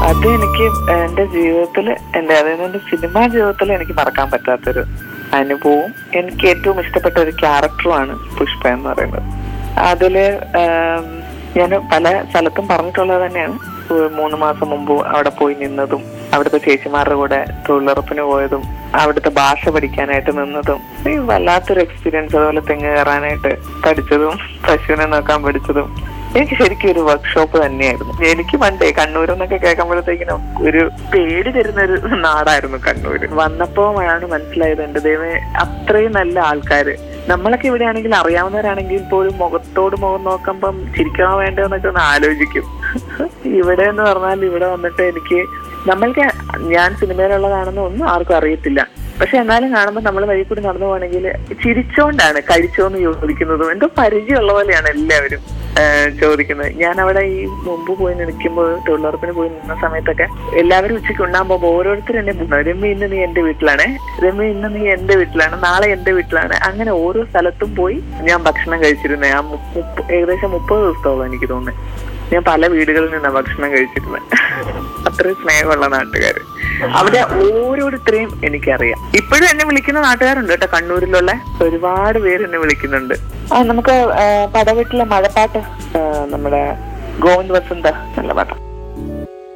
അത് എനിക്ക് എന്റെ ജീവിതത്തിൽ എന്റെ അതായത് എന്റെ സിനിമാ ജീവിതത്തിൽ എനിക്ക് മറക്കാൻ പറ്റാത്തൊരു അനുഭവവും എനിക്ക് ഏറ്റവും ഇഷ്ടപ്പെട്ട ഒരു ക്യാരക്ടറുമാണ് പുഷ്പ എന്ന് പറയുന്നത് അതില് ഞാൻ പല സ്ഥലത്തും പറഞ്ഞിട്ടുള്ളത് തന്നെയാണ് ഒരു മൂന്ന് മാസം മുമ്പ് അവിടെ പോയി നിന്നതും അവിടുത്തെ ചേച്ചിമാരുടെ കൂടെ തൊഴിലുറപ്പിന് പോയതും അവിടുത്തെ ഭാഷ പഠിക്കാനായിട്ട് നിന്നതും ഈ വല്ലാത്തൊരു എക്സ്പീരിയൻസ് അതുപോലെ തെങ്ങ് കയറാനായിട്ട് പഠിച്ചതും പശുവിനെ നോക്കാൻ പഠിച്ചതും എനിക്ക് ശരിക്കും ഒരു വർക്ക്ഷോപ്പ് തന്നെയായിരുന്നു എനിക്ക് പണ്ടേ കണ്ണൂർ എന്നൊക്കെ കേൾക്കുമ്പോഴത്തേക്കിനും ഒരു പേടി തരുന്ന ഒരു നാടായിരുന്നു കണ്ണൂര് വന്നപ്പോഴാണ് മനസ്സിലായത് എന്റെ ദൈവമേ അത്രയും നല്ല ആൾക്കാര് നമ്മളൊക്കെ ഇവിടെ ആണെങ്കിൽ അറിയാവുന്നവരാണെങ്കിൽ പോലും മുഖത്തോട് മുഖം നോക്കുമ്പം ചിരിക്കണോ വേണ്ടതെന്നൊക്കെ ഒന്ന് ആലോചിക്കും ഇവിടെ എന്ന് പറഞ്ഞാൽ ഇവിടെ വന്നിട്ട് എനിക്ക് നമ്മൾക്ക് ഞാൻ സിനിമയിലുള്ളതാണെന്ന് ഒന്നും ആർക്കും അറിയത്തില്ല പക്ഷെ എന്നാലും കാണുമ്പോൾ നമ്മൾ വഴി കൂടി നടന്നു പോകണമെങ്കിൽ ചിരിച്ചോണ്ടാണ് കഴിച്ചോന്ന് ചോദിക്കുന്നതും എന്തോ പരിചയമുള്ള പോലെയാണ് എല്ലാവരും ആ, ചോദിക്കുന്നത് ഞാൻ അവിടെ ഈ മുമ്പ് പോയി നിൽക്കുമ്പോൾ തൊഴിലുറപ്പിന് പോയി നിന്ന സമയത്തൊക്കെ എല്ലാവരും ഉച്ചയ്ക്ക് ഉണ്ടാൻ പോകുമ്പോൾ ഓരോരുത്തരും എന്നെ വിളിക്കും. രമ്യ ഇന്ന് നീ എന്റെ വീട്ടിലാണ് രമ്യ ഇന്ന് നീ എന്റെ വീട്ടിലാണ് നാളെ എന്റെ വീട്ടിലാണ് അങ്ങനെ ഓരോ സ്ഥലത്തും പോയി ഞാൻ ഭക്ഷണം കഴിച്ചിരുന്നേ ആ മു- മുപ്പ- ഏകദേശം മുപ്പത് ദിവസത്തോളം എനിക്ക് തോന്നുന്നു ഞാൻ പല വീടുകളിൽ നിന്നാണ് ഭക്ഷണം കഴിച്ചിരുന്നത് അത്രയും സ്നേഹമുള്ള നാട്ടുകാർ അവിടെ ഓരോരുത്തരെയും എനിക്കറിയാം ഇപ്പോഴും എന്നെ വിളിക്കുന്ന നാട്ടുകാരുണ്ട് കേട്ടോ കണ്ണൂരിലുള്ള ഒരുപാട് പേര് എന്നെ വിളിക്കുന്നുണ്ട് ആ നമുക്ക് ആ, പടവീട്ടിലെ മഴപ്പാട്ട് ആ, നമ്മുടെ ഗോവിന്ദ് വസന്ത നല്ല പാട്ട്